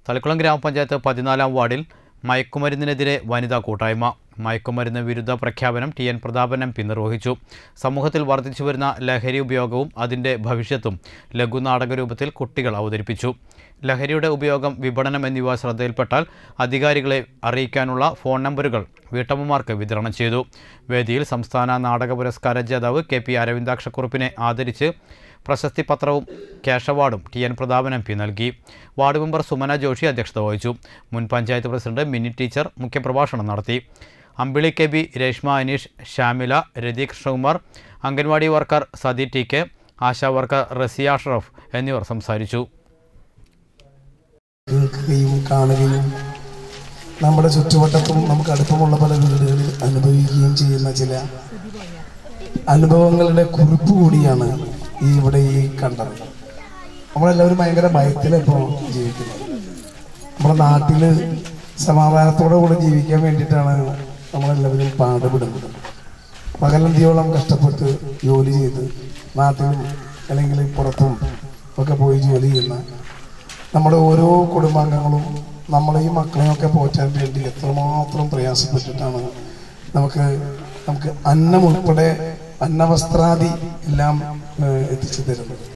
തളിക്കുളം ഗ്രാമപഞ്ചായത്ത് പതിനാലാം വാർഡിൽ മയക്കുമരുന്നിനെതിരെ വനിതാ കൂട്ടായ്മ മയക്കുമരുന്ന് വിരുദ്ധ പ്രഖ്യാപനം T N Prathapan M P നിർവഹിച്ചു സമൂഹത്തിൽ വർദ്ധിച്ചുവരുന്ന ലഹരി ഉപയോഗവും അതിൻ്റെ ഭവിഷ്യത്തും ലഘുനാടക രൂപത്തിൽ കുട്ടികൾ അവതരിപ്പിച്ചു ലഹരിയുടെ ഉപയോഗം വിപണനം എന്നിവ ശ്രദ്ധയിൽപ്പെട്ടാൽ അധികാരികളെ അറിയിക്കാനുള്ള ഫോൺ നമ്പറുകൾ വീട്ടമ്മമാർക്ക് വിതരണം ചെയ്തു വേദിയിൽ സംസ്ഥാന നാടക പുരസ്കാര ജേതാവ് കെ പി അരവിന്ദാക്ഷക്കുറുപ്പിനെ ആദരിച്ച് പ്രശസ്തി പത്രവും ക്യാഷ് അവാർഡും T N Prathapan M P നൽകി വാർഡ് മെമ്പർ സുമന ജോഷി അധ്യക്ഷത വഹിച്ചു മുൻ പഞ്ചായത്ത് പ്രസിഡന്റ് മിനി ടീച്ചർ മുഖ്യപ്രഭാഷണം നടത്തി Ambili K B Reshma Aneesh Shyamila Rathi Krishnakumar anganwadi worker Sathi T K ASHA worker Raziya Ashraf എന്നിവർ സംസാരിച്ചു കേൾക്കുകയും കാണുകയും നമ്മുടെ ചുറ്റുവട്ടത്തും നമുക്ക് അടുപ്പമുള്ള പല വീടുകളിൽ അനുഭവിക്കുകയും ചെയ്യുന്ന ചില അനുഭവങ്ങളുടെ കുറിപ്പ് കൂടിയാണ് ഈ ഇവിടെ ഈ കണ്ടത് നമ്മളെല്ലാവരും ഭയങ്കര ഭയത്തിലിപ്പോൾ ജീവിക്കുന്നത് നമ്മുടെ നാട്ടില് സമാധാനത്തോടെ കൂടെ ജീവിക്കാൻ വേണ്ടിയിട്ടാണ് നമ്മളെല്ലാവരും പാടുപെടുന്നത് പകലന്തിയോളം കഷ്ടപ്പെട്ട് ജോലി ചെയ്ത് നാട്ടിലും അല്ലെങ്കിൽ പുറത്തും ഒക്കെ പോയി ജോലി ചെയ്യുന്ന നമ്മുടെ ഓരോ കുടുംബാംഗങ്ങളും നമ്മളെയും മക്കളെയും ഒക്കെ പോറ്റാൻ വേണ്ടി എത്രമാത്രം പ്രയാസപ്പെട്ടിട്ടാണ് നമുക്ക് നമുക്ക് അന്നം ഉൾപ്പെടെ അന്നവസ്ത്രാദി എല്ലാം ഏഹ്, എത്തിച്ചു തരുന്നത്